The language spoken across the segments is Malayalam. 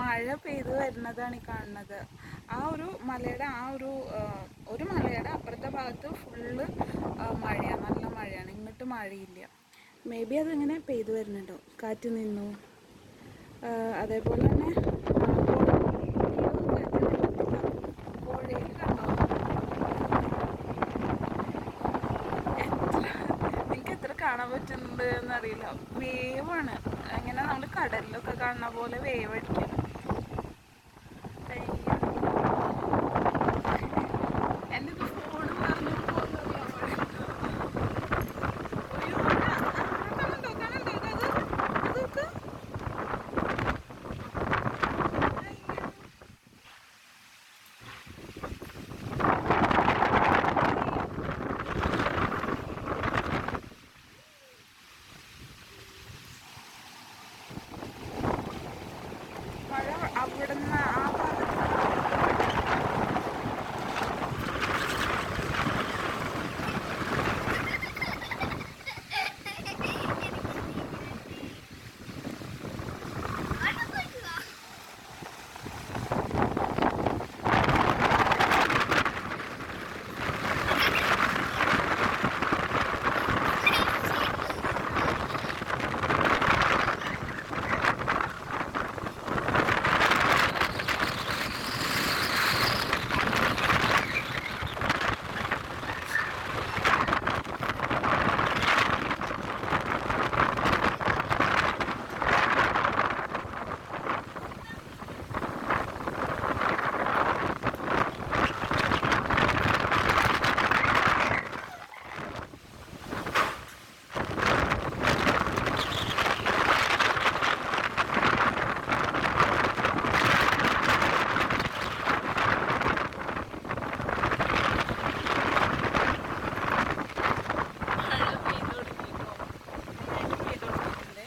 മഴ പെയ്തു വരുന്നതാണ് ഈ കാണുന്നത് ആ ഒരു മലയുടെ ആ ഒരു ആ, ഒരു മലയുടെ അപ്പുറത്തെ ഭാഗത്ത് ഫുള്ള് മഴയാണ് നല്ല മഴയാണ് ഇങ്ങോട്ട് മഴയില്ല മേ ബി അതിങ്ങനെ പെയ്തു വരുന്നുണ്ടോ കാറ്റ് നിന്നു ആ, അതേപോലെ തന്നെ പുഴയിൽ കണ്ടോ എത്ര എനിക്ക് എത്ര കാണാൻ പറ്റുന്നുണ്ട് എന്നറിയില്ല വേവാണ് അങ്ങനെ നമ്മൾ കടലിലൊക്കെ കാണുന്ന പോലെ വേവ് അടിക്കണം എൻ്റെ ഫോൺ പറഞ്ഞു അതൊക്കെ മഴ അവിടുന്ന് ആ ഭാഗത്ത് മഴ പെയ്തു തുടങ്ങിയിട്ടോ മഴ പെയ്തു തുടങ്ങിയിട്ടുണ്ട്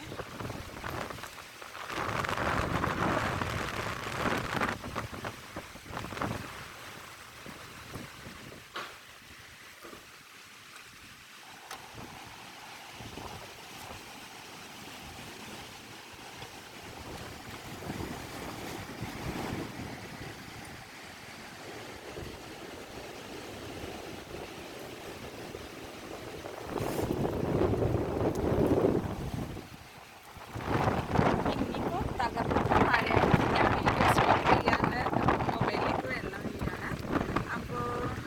ഇനിയിപ്പോ തകർത്ത മഴ ഞാൻ വീഡിയോ സ്റ്റോപ്പ് ചെയ്യാണ്ട് മൊബൈലിലേക്ക് വെള്ളം വീഴാണ് അപ്പോൾ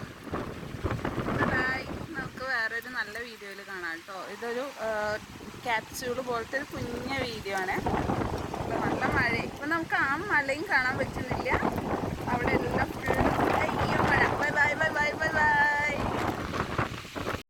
ബൈ നമുക്ക് വേറൊരു നല്ല വീഡിയോയിൽ കാണാം കേട്ടോ ഇതൊരു ക്യാപ്സ്യൂൾ പോലത്തെ ഒരു കുഞ്ഞ വീഡിയോ ആണ് അപ്പോൾ നല്ല മഴ ഇപ്പം നമുക്ക് ആ മലയും കാണാൻ പറ്റുന്നില്ല